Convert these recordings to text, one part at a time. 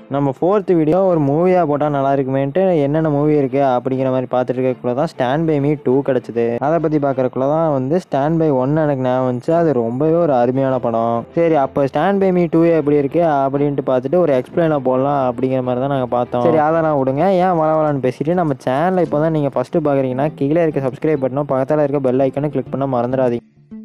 நம்ம fourth video ஒரு மூவியாக போட்டால் நல்லா இருக்குமேன்ட்டு என்னென்ன மூவி இருக்குது அப்படிங்கிற மாதிரி பார்த்துட்டு இருக்கக்குள்ள தான் ஸ்டாண்ட் பை மீ டூ கிடச்சிது அதை பற்றி பார்க்குறக்குள்ள தான் வந்து ஸ்டாண்ட் பை ஒன்று எனக்கு ஞாபகம் வந்துச்சு அது ரொம்பவே ஒரு அருமையான படம் சரி அப்போ ஸ்டாண்ட் பை மீ டூ எப்படி இருக்கு அப்படின்ட்டு பார்த்துட்டு ஒரு எக்ஸ்பிளைனாக போடலாம் அப்படிங்கிற மாதிரி தான் நாங்கள் பார்த்தோம் சரி அதெல்லாம் விடுங்க ஏன் வளவலான்னு பேசிட்டு நம்ம சேனலை இப்போ தான் நீங்கள் ஃபஸ்ட்டு பார்க்குறீங்கன்னா கீழே இருக்க சப்ஸ்கிரைப் பட்டனும் பக்கத்தில் இருக்க பெல் ஐக்கனும் கிளிக் பண்ண மறந்துடாதீங்க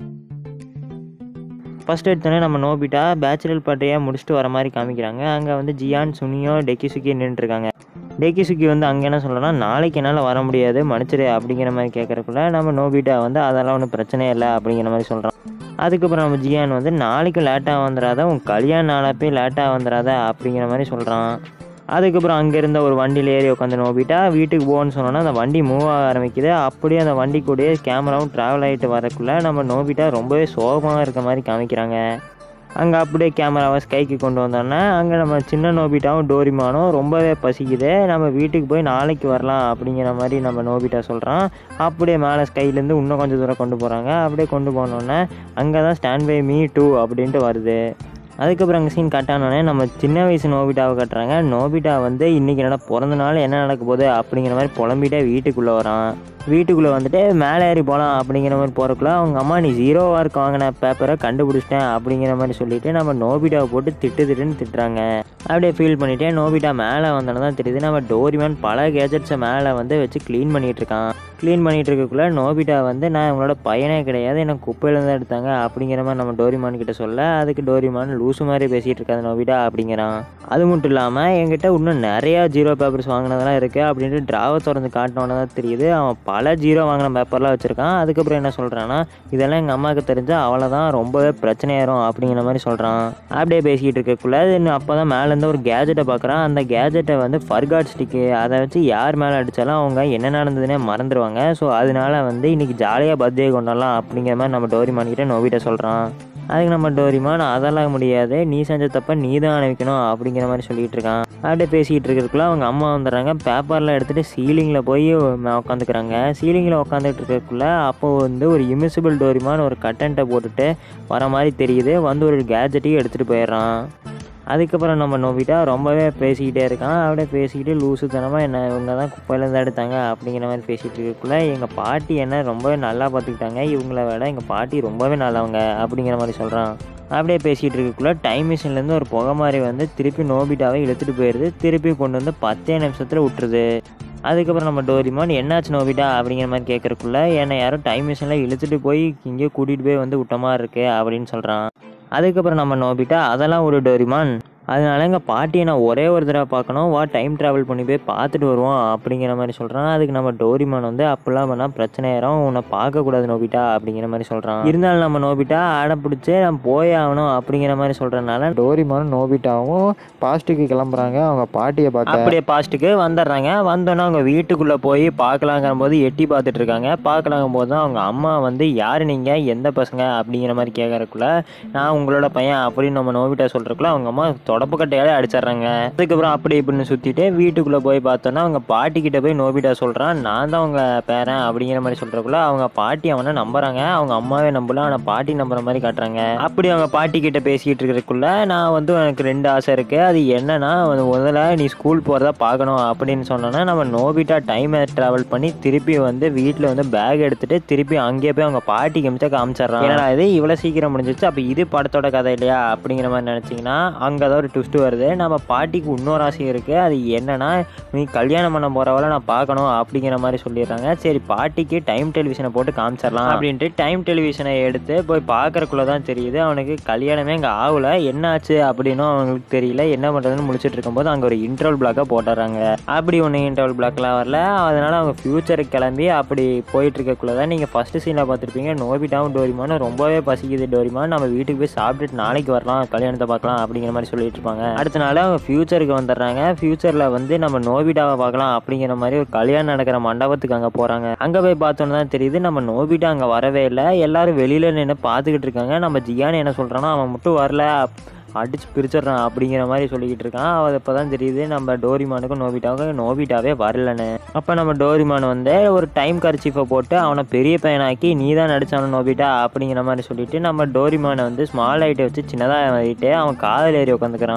ஃபஸ்ட் எடுத்தோடனே நம்ம நோபிட்டா பேச்சுலர் பார்ட்டியாக முடிச்சுட்டு வர மாதிரி காமிக்கிறாங்க அங்கே வந்து ஜியான் சுனியோ டெக்கிசுக்கி நின்றுருக்காங்க டெக்கிசுக்கி வந்து அங்கே என்ன சொல்கிறேன்னா நாளைக்கு என்னால் வர முடியாது மன்னிச்சிடு அப்படிங்கிற மாதிரி கேட்குறக்குள்ள நம்ம நோபிட்டா வந்து அதெல்லாம் ஒன்றும் பிரச்சனையே இல்லை அப்படிங்கிற மாதிரி சொல்கிறான் அதுக்கப்புறம் நம்ம ஜியான் வந்து நாளைக்கு லேட்டாக வந்துடாத உன் கல்யாண நாளாக போய் லேட்டாக வந்துடாத அப்படிங்கிற மாதிரி சொல்கிறான் அதுக்கப்புறம் அங்கே இருந்த ஒரு வண்டியில் ஏறி உட்காந்து நோபிட்டா வீட்டுக்கு போகணும்னு சொன்னோன்னா அந்த வண்டி மூவ் ஆக ஆரம்பிக்குது அப்படியே அந்த வண்டி கூடயே கேமராவும் ட்ராவல் ஆகிட்டு வரக்குள்ளே நம்ம நோபிட்டா ரொம்பவே சோகமாக இருக்க மாதிரி காமிக்கிறாங்க அங்கே அப்படியே கேமராவை ஸ்கைக்கு கொண்டு வந்தோன்னே அங்கே நம்ம சின்ன நோபிட்டாவும் டோரிமானும் ரொம்பவே பசிக்குது நம்ம வீட்டுக்கு போய் நாளைக்கு வரலாம் அப்படிங்கிற மாதிரி நம்ம நோபிட்டா சொல்கிறான் அப்படியே மேலே ஸ்கைலேருந்து இன்னும் கொஞ்சம் தூரம் கொண்டு போகிறாங்க அப்படியே கொண்டு போனோன்னே அங்கே தான் ஸ்டாண்ட் பை மீ டூ அப்படின்ட்டு வருது அதுக்கப்புறம் அங்கே சீன் கட்டானோடனே நம்ம சின்ன வயசு நோபிட்டாவை கட்டுறாங்க நோபிட்டா வந்து இன்றைக்கி என்னடா பிறந்த நாள் என்ன நடக்க போகுது அப்படிங்கிற மாதிரி புலம்பிட்டே வீட்டுக்குள்ளே வரான் வீட்டுக்குள்ளே வந்துட்டு மேலே ஏறி போகலாம் அப்படிங்கிற மாதிரி போகிறக்குள்ள அவங்க அம்மா நீ ஜீரோ மார்க் வாங்கின பேப்பரை கண்டுபிடிச்சிட்டேன் அப்படிங்கிற மாதிரி சொல்லிட்டு நம்ம நோபிட்டாவை போட்டு திட்டு திட்டுன்னு திட்டுறாங்க அப்படியே ஃபீல் பண்ணிவிட்டு நோபிட்டா மேலே வந்தோன்னு தான் தெரியுது நம்ம டோரிமான் பல கேஜெட்ஸை மேலே வந்து வச்சு க்ளீன் பண்ணிகிட்டு இருக்கான் க்ளீன் பண்ணிகிட்டு இருக்கக்குள்ள நோபிட்டா வந்து நான் இவங்களோட பையனே கிடையாது என்ன குப்பையில தான் எடுத்தாங்க அப்படிங்கிற மாதிரி நம்ம டோரிமான் கிட்ட சொல்ல அதுக்கு டோரிமான் லூசு மாதிரி பேசிகிட்டு இருக்காது நோபிட்டா அப்படிங்கிறான் அது மட்டும் இல்லாமல் என்கிட்ட இன்னும் நிறையா ஜீரோ பேப்பர்ஸ் வாங்கினதெல்லாம் இருக்குது அப்படின்ட்டு டிராவை திறந்து காட்டினோன்னு தான் தெரியுது அவன் பல ஜீரோ வாங்கின பேப்பர்லாம் வச்சுருக்கான் அதுக்கப்புறம் என்ன சொல்கிறான்னா இதெல்லாம் எங்கள் அம்மாவுக்கு தெரிஞ்சால் அவ்வளோதான் ரொம்பவே பிரச்சனையாயிரும் அப்படிங்கிற மாதிரி சொல்கிறான் அப்படியே பேசிக்கிட்டு இருக்கக்குள்ள அப்போ தான் மேலேருந்து ஒரு கேஜெட்டை பார்க்குறான் அந்த கேஜெட்டை வந்து ஃபர்காட் ஸ்டிக்கு அதை வச்சு யார் மேலே அடித்தாலும் அவங்க என்ன நடந்ததுன்னே மறந்துடுவாங்க ஸோ அதனால வந்து இன்றைக்கி ஜாலியாக பர்த்டே கொண்டாடலாம் அப்படிங்கிற மாதிரி நம்ம டோரிமான் கிட்ட நோவிட்ட சொல்கிறான் அதுக்கு நம்ம டோரிமான் அதெல்லாம் முடியாது நீ செஞ்ச தப்ப நீ தான் அனுப்பிக்கணும் அப்படிங்கிற மாதிரி சொல்லிட்டு இருக்கான் அப்படியே பேசிக்கிட்டு இருக்கிறதுக்குள்ள அவங்க அம்மா வந்துடுறாங்க பேப்பர்லாம் எடுத்துகிட்டு சீலிங்கில் போய் உட்காந்துக்கிறாங்க சீலிங்கில் உட்காந்துட்டு இருக்கக்குள்ள அப்போ வந்து ஒரு இமிசிபிள் டோரிமான் ஒரு கட்டன்ட்டை போட்டுட்டு வர மாதிரி தெரியுது வந்து ஒரு கேஜெட்டையும் எடுத்துகிட்டு போயிடுறான் அதுக்கப்புறம் நம்ம நோபிட்டா ரொம்பவே பேசிக்கிட்டே இருக்கான் அப்படியே பேசிக்கிட்டு லூசுத்தனமாக என்ன இவங்க தான் குப்பையிலேருந்து எடுத்தாங்க அப்படிங்கிற மாதிரி பேசிகிட்டு இருக்கக்குள்ள எங்கள் பாட்டி என்ன ரொம்பவே நல்லா பார்த்துக்கிட்டாங்க இவங்கள விட எங்கள் பாட்டி ரொம்பவே நல்லவங்க அப்படிங்கிற மாதிரி சொல்கிறான் அப்படியே பேசிகிட்டு இருக்கக்குள்ள டைம் மிஷின்லேருந்து ஒரு புகை மாதிரி வந்து திருப்பி நோபிட்டாவை இழுத்துட்டு போயிடுது திருப்பி கொண்டு வந்து பத்தே நிமிஷத்தில் விட்டுருது அதுக்கப்புறம் நம்ம டோரிமான் என்னாச்சு நோபிட்டா அப்படிங்கிற மாதிரி கேட்குறக்குள்ள என்னை யாரும் டைம் மிஷினில் இழுத்துட்டு போய் இங்கேயே கூட்டிகிட்டு போய் வந்து விட்ட மாதிரி இருக்கு அப்படின்னு சொல்கிறான் அதுக்கப்புறம் நம்ம நோபிட்டா அதெல்லாம் ஒரு டோரிமான் அதனால எங்கள் பாட்டியை நான் ஒரே ஒரு தடவை பார்க்கணும் வா டைம் ட்ராவல் பண்ணி போய் பார்த்துட்டு வருவோம் அப்படிங்கிற மாதிரி சொல்கிறான் அதுக்கு நம்ம டோரிமான் வந்து அப்பெல்லாம் பண்ணால் பிரச்சனை ஆயிரும் உன்னை பார்க்கக்கூடாது நோபிட்டா அப்படிங்கிற மாதிரி சொல்கிறான் இருந்தாலும் நம்ம நோபிட்டா அடம் பிடிச்சி நான் போய் ஆகணும் அப்படிங்கிற மாதிரி சொல்கிறனால டோரிமானும் நோபிட்டாவும் பாஸ்ட்டுக்கு கிளம்புறாங்க அவங்க பாட்டியை பார்க்க அப்படியே பாஸ்ட்டுக்கு வந்துடுறாங்க வந்தோன்னே அவங்க வீட்டுக்குள்ளே போய் பார்க்கலாங்கிற போது எட்டி பார்த்துட்டு இருக்காங்க பார்க்கலாங்கும் போது தான் அவங்க அம்மா வந்து யார் நீங்கள் எந்த பசங்க அப்படிங்கிற மாதிரி கேட்கறக்குள்ள நான் உங்களோட பையன் அப்படின்னு நம்ம நோபிட்டா சொல்கிறக்குள்ள அவங்க அம்மா தொடப்பு கட்டையாலே அடிச்சிடுறாங்க அதுக்கப்புறம் அப்படி இப்படின்னு சுற்றிட்டு வீட்டுக்குள்ளே போய் பார்த்தோன்னா அவங்க பாட்டி கிட்ட போய் நோபிட்டா சொல்கிறான் நான் தான் அவங்க பேரன் அப்படிங்கிற மாதிரி சொல்கிறக்குள்ள அவங்க பாட்டி அவனை நம்புறாங்க அவங்க அம்மாவே நம்பல ஆனால் பாட்டி நம்புற மாதிரி காட்டுறாங்க அப்படி அவங்க பாட்டி கிட்ட பேசிக்கிட்டு இருக்கிறதுக்குள்ள நான் வந்து எனக்கு ரெண்டு ஆசை இருக்குது அது என்னன்னா வந்து முதல்ல நீ ஸ்கூல் போகிறதா பார்க்கணும் அப்படின்னு சொன்னோன்னா நம்ம நோபிட்டா டைம் ட்ராவல் பண்ணி திருப்பி வந்து வீட்டில் வந்து பேக் எடுத்துட்டு திருப்பி அங்கேயே போய் அவங்க பாட்டி கிமிச்சா காமிச்சிடுறான் ஏன்னா இது இவ்வளோ சீக்கிரம் முடிஞ்சிச்சு அப்போ இது படத்தோட கதை இல்லையா அப்படிங்கிற மாதிரி நினச்சிங்கன்னா அங்கே தான் ஒரு ட்விஸ்ட் வருது நம்ம பாட்டிக்கு இன்னொரு ஆசை இருக்குது அது என்னன்னா நீ கல்யாணம் பண்ண போகிறவள நான் பார்க்கணும் அப்படிங்கிற மாதிரி சொல்லிடுறாங்க சரி பாட்டிக்கு டைம் டெலிவிஷனை போட்டு காமிச்சிடலாம் அப்படின்ட்டு டைம் டெலிவிஷனை எடுத்து போய் பார்க்கறக்குள்ள தான் தெரியுது அவனுக்கு கல்யாணமே இங்கே ஆகல என்னாச்சு அப்படின்னும் அவங்களுக்கு தெரியல என்ன பண்ணுறதுன்னு முடிச்சிட்டு இருக்கும்போது அங்கே ஒரு இன்டர்வல் பிளாக்கை போட்டுறாங்க அப்படி ஒன்று இன்டர்வல் பிளாக்லாம் வரல அதனால அவங்க ஃபியூச்சருக்கு கிளம்பி அப்படி போயிட்டு இருக்கக்குள்ள தான் நீங்கள் ஃபஸ்ட்டு சீனில் பார்த்துருப்பீங்க நோபிட்டாவும் டோரிமானும் ரொம்பவே பசிக்குது டோரிமான் நம்ம வீட்டுக்கு போய் சாப்பிட்டுட்டு நாளைக்கு வரலாம் கல்யாணத்தை பார்க்கலாம் அப்படிங்கிற மாதிரி சொல்லிட்டு இருப்பாங்க அடுத்த நாள் அவங்க ஃபியூச்சருக்கு வந்துடுறாங்க ஃபியூச்சரில் வந்து நம்ம நோபிட்டாவை பார்க்கலாம் அப்படிங்கிற மாதிரி ஒரு கல்யாணம் நடக்கிற மண்டபத்துக்கு அங்கே போகிறாங்க அங்கே போய் பார்த்தோன்னு தான் தெரியுது நம்ம நோபிட்டா அங்கே வரவே இல்லை எல்லாரும் வெளியில் நின்று பார்த்துக்கிட்டு இருக்காங்க நம்ம ஜியானி என்ன சொல்கிறான்னா அவன் மட்டும் வரல அடிச்சு பிரிச்சிடுறான் அப்படிங்கிற மாதிரி சொல்லிக்கிட்டு இருக்கான் அவள் இப்போ தான் தெரியுது நம்ம டோரிமானுக்கும் நோபிட்டாவுக்கும் நோபிட்டாவே வரலன்னு அப்போ நம்ம டோரிமான் வந்து ஒரு டைம் கர்ச்சீஃபை போட்டு அவனை பெரிய பையனாக்கி நீ தான் நடிச்சானு நோபிட்டா அப்படிங்கிற மாதிரி சொல்லிட்டு நம்ம டோரிமானை வந்து ஸ்மால் லைட்டை வச்சு சின்னதாக ஏறிட்டு அவன் காதல் ஏறி உட்காந்துக்கிறான்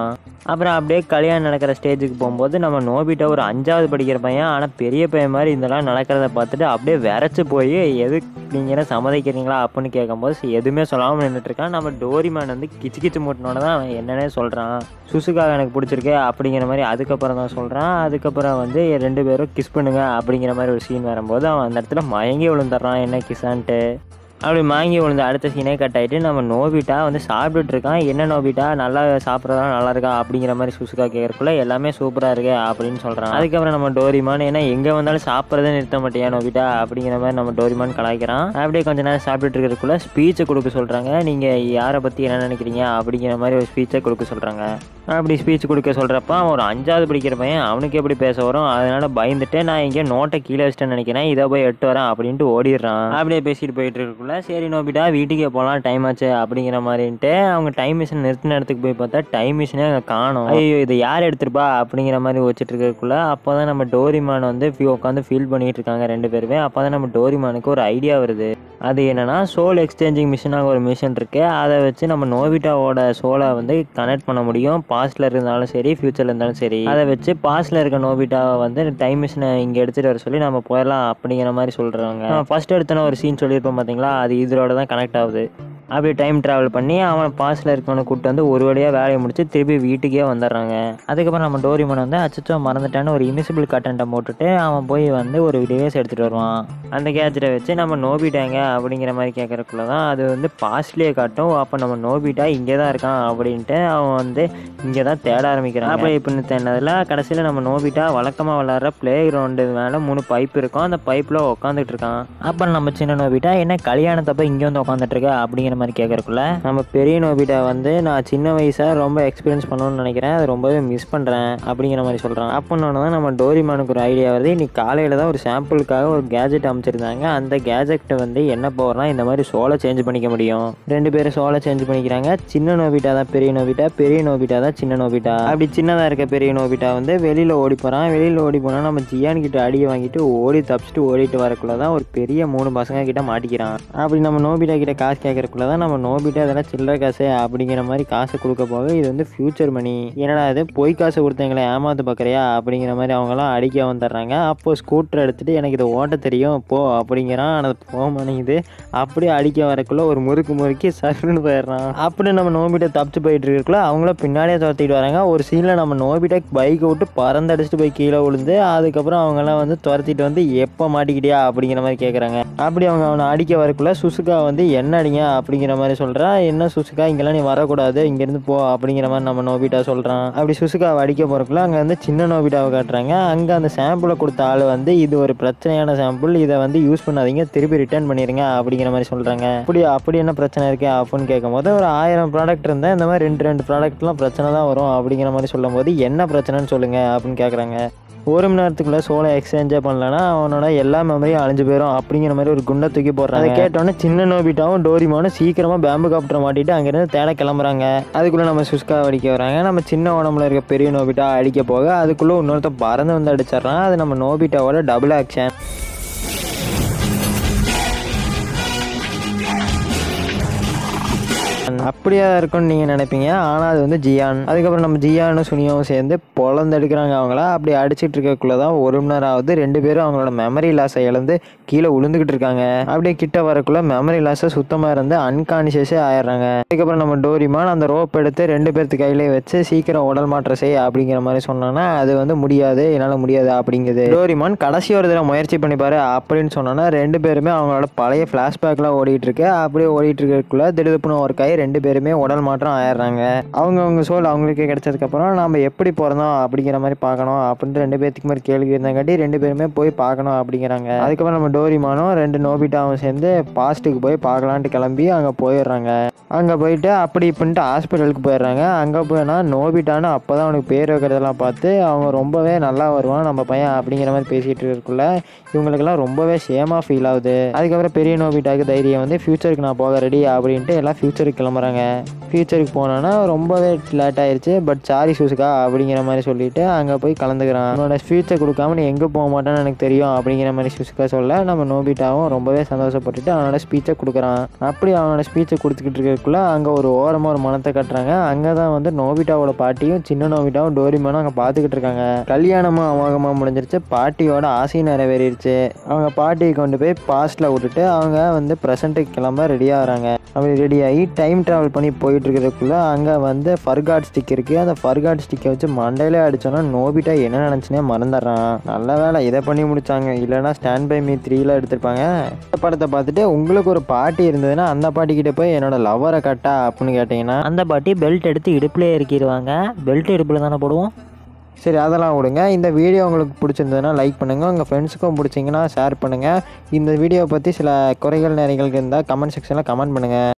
அப்புறம் அப்படியே கல்யாணம் நடக்கிற ஸ்டேஜுக்கு போகும்போது நம்ம நோபிட்டா ஒரு அஞ்சாவது படிக்கிற பையன் ஆனால் பெரிய பையன் மாதிரி இதெல்லாம் நடக்கிறத பார்த்துட்டு அப்படியே விரைச்சி போய் எது நீங்கள் என்ன சம்மதிக்கிறீங்களா அப்படின்னு கேட்கும்போது எதுவுமே சொல்லாமல் நின்றுட்டு இருக்கான் நம்ம டோரிமேன் வந்து கிச்சு கிச்சு மூட்டினோட தான் அவன் என்னன்னே சொல்கிறான் சுசுகா எனக்கு பிடிச்சிருக்கு அப்படிங்கிற மாதிரி அதுக்கப்புறம் தான் சொல்கிறான் அதுக்கப்புறம் வந்து ரெண்டு பேரும் கிஸ் பண்ணுங்க அப்படிங்கிற மாதிரி ஒரு சீன் வரும்போது அவன் அந்த இடத்துல மயங்கி விழுந்துடுறான் என்ன கிசான்ட்டு அப்படி மாங்கி விழுந்த அடுத்த சீனே கட் ஆகிட்டு நம்ம நோபிட்டா வந்து சாப்பிட்டுட்டு இருக்கான் என்ன நோபிட்டா நல்லா சாப்பிட்றதா நல்லா இருக்கா அப்படிங்கிற மாதிரி சுசுகா கேட்கறக்குள்ள எல்லாமே சூப்பராக இருக்கு அப்படின்னு சொல்கிறான் அதுக்கப்புறம் நம்ம டோரிமான் ஏன்னா எங்கே வந்தாலும் சாப்பிட்றதே நிறுத்த மாட்டியா நோபிட்டா அப்படிங்கிற மாதிரி நம்ம டோரிமான் கலாய்க்கிறான் அப்படியே கொஞ்ச நேரம் சாப்பிட்டுட்டு இருக்கிறதுக்குள்ள ஸ்பீச்சை கொடுக்க சொல்கிறாங்க நீங்கள் யாரை பற்றி என்ன நினைக்கிறீங்க அப்படிங்கிற மாதிரி ஒரு ஸ்பீச்சை கொடுக்க சொல்கிறாங்க அப்படி ஸ்பீச் கொடுக்க சொல்கிறப்ப அவன் ஒரு அஞ்சாவது படிக்கிற பையன் அவனுக்கு எப்படி பேச வரும் அதனால பயந்துட்டு நான் இங்கே நோட்டை கீழே வச்சிட்டேன்னு நினைக்கிறேன் இதை போய் எட்டு வரேன் அப்படின்ட்டு ஓடிடுறான் அப்படியே பேசிட்டு போயிட்டு இருக்கக்குள்ள சரி நோபிட்டா வீட்டுக்கே போகலாம் டைம் ஆச்சு அப்படிங்கிற மாதிரின்ட்டு அவங்க டைம் மிஷின் நிறுத்தின இடத்துக்கு போய் பார்த்தா டைம் மிஷினே அங்கே காணும் ஐயோ இதை யார் எடுத்திருப்பா அப்படிங்கிற மாதிரி வச்சுட்டு இருக்கக்குள்ள அப்போ தான் நம்ம டோரிமான் வந்து உட்காந்து ஃபீல் பண்ணிட்டு இருக்காங்க ரெண்டு பேருமே அப்போ தான் நம்ம டோரிமானுக்கு ஒரு ஐடியா வருது அது என்னன்னா சோல் எக்ஸ்சேஞ்சிங் மிஷினாக ஒரு மிஷின் இருக்கு அதை வச்சு நம்ம நோபிட்டாவோட சோலை வந்து கனெக்ட் பண்ண முடியும் பாஸ்ட்ல இருந்தாலும் சரி ஃபியூச்சர்ல இருந்தாலும் சரி அதை வச்சு பாஸ்ட்ல இருக்க நோபிட்டாவை வந்து டைம் மிஷினை இங்க எடுத்துட்டு வர சொல்லி நம்ம போயிடலாம் அப்படிங்கிற மாதிரி சொல்றாங்க ஃபர்ஸ்ட் எடுத்தன ஒரு சீன் சொல்லியிருப்போம் பாத்தீங்களா அது இதோட தான் கனெக்ட் ஆகுது அப்படியே டைம் ட்ராவல் பண்ணி அவன் பாஸ்டில் இருக்கவனை கூப்பிட்டு வந்து ஒரு வழியாக வேலையை முடிச்சு திருப்பி வீட்டுக்கே வந்துடுறாங்க அதுக்கப்புறம் நம்ம டோரிமன் வந்து அச்சச்சோ மறந்துட்டான்னு ஒரு இன்விசிபிள் கட்டன்ட்டை போட்டுட்டு அவன் போய் வந்து ஒரு டிவைஸ் எடுத்துகிட்டு வருவான் அந்த கேஜெட்டை வச்சு நம்ம நோபிட்டாங்க அப்படிங்கிற மாதிரி கேட்குறக்குள்ள தான் அது வந்து பாஸ்ட்லேயே காட்டும் அப்போ நம்ம நோபிட்டா இங்கே தான் இருக்கான் அப்படின்ட்டு அவன் வந்து இங்கே தான் தேட ஆரம்பிக்கிறான் அப்போ இப்போ தேடினதில் கடைசியில் நம்ம நோபிட்டா வழக்கமாக விளாட்ற ப்ளே கிரவுண்டு மேலே மூணு பைப் இருக்கும் அந்த பைப்பில் உட்காந்துட்டு இருக்கான் அப்புறம் நம்ம சின்ன நோபிட்டா என்ன கல்யாணத்தப்ப இங்கே வந்து உட்காந்துட்டு இருக்க அப்படிங்கிற மாதிரி கேட்கறக்குள்ள நம்ம பெரிய நோபிட்டா வந்து நான் சின்ன வயசாக ரொம்ப எக்ஸ்பீரியன்ஸ் பண்ணணும்னு நினைக்கிறேன் அது ரொம்பவே மிஸ் பண்ணுறேன் அப்படிங்கிற மாதிரி சொல்கிறான் அப்படின்னு தான் நம்ம டோரிமானுக்கு ஒரு ஐடியா வருது இன்னைக்கு காலையில் தான் ஒரு சாம்பிளுக்காக ஒரு கேஜெட் அமைச்சிருந்தாங்க அந்த கேஜெட்டை வந்து என்ன போகிறனா இந்த மாதிரி சோலை சேஞ்ச் பண்ணிக்க முடியும் ரெண்டு பேரும் சோலை சேஞ்ச் பண்ணிக்கிறாங்க சின்ன நோபிட்டா தான் பெரிய நோபிட்டா பெரிய நோபிட்டா தான் சின்ன நோபிட்டா அப்படி சின்னதாக இருக்க பெரிய நோபிட்டா வந்து வெளியில் ஓடி போகிறான் வெளியில் ஓடி போனால் நம்ம ஜியான் கிட்ட அடியை வாங்கிட்டு ஓடி தப்பிச்சுட்டு ஓடிட்டு வரக்குள்ள தான் ஒரு பெரிய மூணு பசங்க கிட்ட மாட்டிக்கிறான் அப்படி நம்ம நோபிட்டா கிட்ட காசு கேட்கறக்குள்ள தான் நம்ம நோபிட்டா அதெல்லாம் சில்லற காசு அப்படிங்கிற மாதிரி காசை கொடுக்க போக இது வந்து ஃபியூச்சர் மணி என்னடா இது பொய் காசு கொடுத்தவங்களை ஏமாத்து பார்க்குறியா அப்படிங்கிற மாதிரி அவங்களாம் அடிக்க வந்துடுறாங்க அப்போ ஸ்கூட்டர் எடுத்துட்டு எனக்கு இதை ஓட்ட தெரியும் போ அப்படிங்கிறான் ஆனால் அது போக மாட்டேங்குது அப்படியே அடிக்க வரக்குள்ள ஒரு முறுக்கு முறுக்கி சருன்னு போயிடுறான் அப்படி நம்ம நோபிட்டை தப்பிச்சு போயிட்டு இருக்கக்குள்ள அவங்கள பின்னாடியே துரத்திட்டு வராங்க ஒரு சீனில் நம்ம நோபிட்டை பைக்கை விட்டு பறந்தடிச்சிட்டு போய் கீழே விழுந்து அதுக்கப்புறம் அவங்கெல்லாம் வந்து துரத்திட்டு வந்து எப்போ மாட்டிக்கிட்டியா அப்படிங்கிற மாதிரி கேட்குறாங்க அப்படி அவங்க அவனை அடிக்க வரக்குள்ள சுசுகா வந்து என்ன அடிங்க அப்படிங்கிற மாதிரி சொல்கிறா என்ன சுசுகா இங்கெல்லாம் நீ வரக்கூடாது இங்கேருந்து போ அப்படிங்கிற மாதிரி நம்ம நோபிட்டா சொல்கிறான் அப்படி சுசுகாவை அடிக்க போகிறக்குள்ள அங்கே வந்து சின்ன நோபிட்டாவை காட்டுறாங்க அங்கே அந்த சாம்பிளை கொடுத்த ஆள் வந்து இது ஒரு பிரச்சனையான சாம்பிள் இதை வந்து யூஸ் பண்ணாதீங்க திருப்பி ரிட்டர்ன் பண்ணிடுங்க அப்படிங்கிற மாதிரி சொல்கிறாங்க அப்படி அப்படி என்ன பிரச்சனை இருக்கு அப்படின்னு கேட்கும்போது ஒரு ஆயிரம் ப்ராடக்ட் இருந்தால் இந்த மாதிரி ரெண்டு ரெண்டு ப்ராடக்ட்லாம் பிரச்சனை தான் வரும் அப்படிங்கிற மாதிரி சொல்லும்போது என்ன பிரச்சனைன்னு சொல்லுங்க அப்படின்னு கேட்குறாங்க ஒரு மணி நேரத்துக்குள்ள சோலை எக்ஸ்சேஞ்சே பண்ணலன்னா அவனோட எல்லா மெமரியும் அழிஞ்சு போயிடும் அப்படிங்கிற மாதிரி ஒரு குண்டை தூக்கி போடுறாங்க அதை கேட்டோன்னே சின்ன நோபிட்டாவும் டோரிமானும் சீக்கிரமா பேம்பு காப்டர் மாட்டிட்டு அங்கேருந்து தேட கிளம்புறாங்க அதுக்குள்ள நம்ம சுஸ்கா அடிக்க வராங்க நம்ம சின்ன உடம்புல இருக்க பெரிய நோபிட்டா அடிக்க போக அதுக்குள்ள இன்னொருத்த பறந்து வந்து அடிச்சிடறான் அது நம்ம நோபிட்டாவோட டபுள் ஆக்ஷன் அப்படியா இருக்கும்னு நீங்கள் நினைப்பீங்க ஆனால் அது வந்து ஜியான் அதுக்கப்புறம் நம்ம ஜியானும் சுனியாவும் சேர்ந்து பொழந்தெடுக்கிறாங்க அவங்கள அப்படி அடிச்சிட்டு இருக்கக்குள்ள தான் ஒரு மணி நேரம் ஆகுது ரெண்டு பேரும் அவங்களோட மெமரி லாஸை இழந்து கீழே விழுந்துக்கிட்டு இருக்காங்க அப்படியே கிட்ட வரக்குள்ள மெமரி லாஸை சுத்தமாக இருந்து அன்கான்சியஸே ஆயிடுறாங்க அதுக்கப்புறம் நம்ம டோரிமான் அந்த ரோப் எடுத்து ரெண்டு பேர்த்து கையிலே வச்சு சீக்கிரம் உடல் மாற்றம் செய் அப்படிங்கிற மாதிரி சொன்னோன்னா அது வந்து முடியாது என்னால் முடியாது அப்படிங்குது டோரிமான் கடைசி ஒரு தடவை முயற்சி பண்ணி பாரு அப்படின்னு சொன்னோன்னா ரெண்டு பேருமே அவங்களோட பழைய ஃப்ளாஷ்பேக்லாம் ஓடிட்டு இருக்கு அப்படியே ஓடிட்டு இருக்கக்குள்ள திடுப்புன்னு ஒரு கை ரெண்டு பேருமே உடல் மாற்றம் ஆயிடுறாங்க அவங்க அவங்க சோல் அவங்களுக்கு கிடைச்சதுக்கப்புறம் நம்ம எப்படி பிறந்தோம் அப்படிங்கிற மாதிரி பார்க்கணும் அப்படின்ட்டு ரெண்டு பேர்த்துக்கு மாதிரி கேள்வி இருந்தாங்காட்டி ரெண்டு பேருமே போய் பார்க்கணும் அப்படிங்கிறாங்க அதுக்கப்புறம் நம்ம டோரிமானும் ரெண்டு நோபிட்டாவும் சேர்ந்து பாஸ்ட்டுக்கு போய் பார்க்கலான்ட்டு கிளம்பி அங்கே போயிடுறாங்க அங்கே போயிட்டு அப்படி இப்படின்ட்டு ஹாஸ்பிட்டலுக்கு போயிடுறாங்க அங்கே போனா நோபிட்டான்னு அப்போ தான் அவனுக்கு பேர் வைக்கிறதெல்லாம் பார்த்து அவங்க ரொம்பவே நல்லா வருவான் நம்ம பையன் அப்படிங்கிற மாதிரி பேசிகிட்டு இருக்கக்குள்ள இவங்களுக்கெல்லாம் ரொம்பவே சேமாக ஃபீல் ஆகுது அதுக்கப்புறம் பெரிய நோபிட்டாக்கு தைரியம் வந்து ஃப்யூச்சருக்கு நான் போக ரெடி அப்படின்ட்டு எல்லாம் ஃப்யூச்சருக்கு கிளம்புறாங்க போகிறாங்க ஃபியூச்சருக்கு போனோன்னா ரொம்பவே லேட் ஆயிருச்சு பட் சாரி சூசுக்கா அப்படிங்கிற மாதிரி சொல்லிட்டு அங்கே போய் கலந்துக்கிறான் உன்னோட ஸ்பீச்சை கொடுக்காம நீ எங்கே போக மாட்டேன்னு எனக்கு தெரியும் அப்படிங்கிற மாதிரி சூசுக்கா சொல்ல நம்ம நோபிட்டாவும் ரொம்பவே சந்தோஷப்பட்டுட்டு அவனோட ஸ்பீச்சை கொடுக்குறான் அப்படி அவனோட ஸ்பீச்சை கொடுத்துக்கிட்டு இருக்கக்குள்ள அங்கே ஒரு ஓரமாக ஒரு மனத்தை கட்டுறாங்க அங்கே தான் வந்து நோபிட்டாவோட பாட்டியும் சின்ன நோபிட்டாவும் டோரிமானும் அங்கே பார்த்துக்கிட்டு இருக்காங்க கல்யாணமும் அமோகமாக முடிஞ்சிருச்சு பாட்டியோட ஆசையும் நிறைவேறிடுச்சு அவங்க பாட்டியை கொண்டு போய் பாஸ்ட்டில் விட்டுட்டு அவங்க வந்து ப்ரெசண்ட்டுக்கு கிளம்ப ரெடி ஆகிறாங்க அப்படி ரெடி ஆகி டைம் ட்ராவல் பண்ணி போயிட்டு இருக்கிறதுக்குள்ள அங்கே வந்து ஃபர்காட் ஸ்டிக் இருக்குது அந்த ஃபர்காட் ஸ்டிக்கை வச்சு மண்டையிலே அடிச்சோன்னா நோபிட்டா என்ன நினச்சுனே மறந்துடுறான் நல்ல வேலை இதை பண்ணி முடிச்சாங்க இல்லைன்னா ஸ்டாண்ட் பை மீ த்ரீல எடுத்திருப்பாங்க இந்த படத்தை பார்த்துட்டு உங்களுக்கு ஒரு பாட்டி இருந்ததுன்னா அந்த பாட்டிக்கிட்ட போய் என்னோட லவ்வரை கட்டா அப்படின்னு கேட்டிங்கன்னா அந்த பாட்டி பெல்ட் எடுத்து இடுப்புலேயே இறக்கிடுவாங்க பெல்ட் இடுப்பில் தானே போடுவோம் சரி அதெல்லாம் விடுங்க இந்த வீடியோ உங்களுக்கு பிடிச்சிருந்ததுன்னா லைக் பண்ணுங்கள் உங்கள் ஃப்ரெண்ட்ஸுக்கும் பிடிச்சிங்கன்னா ஷேர் பண்ணுங்கள் இந்த வீடியோவை பற்றி சில குறைகள் நிறைகள் இருந்தால் கமெண்ட் செக்ஷனில் கமெண்ட் பண்ணுங்கள்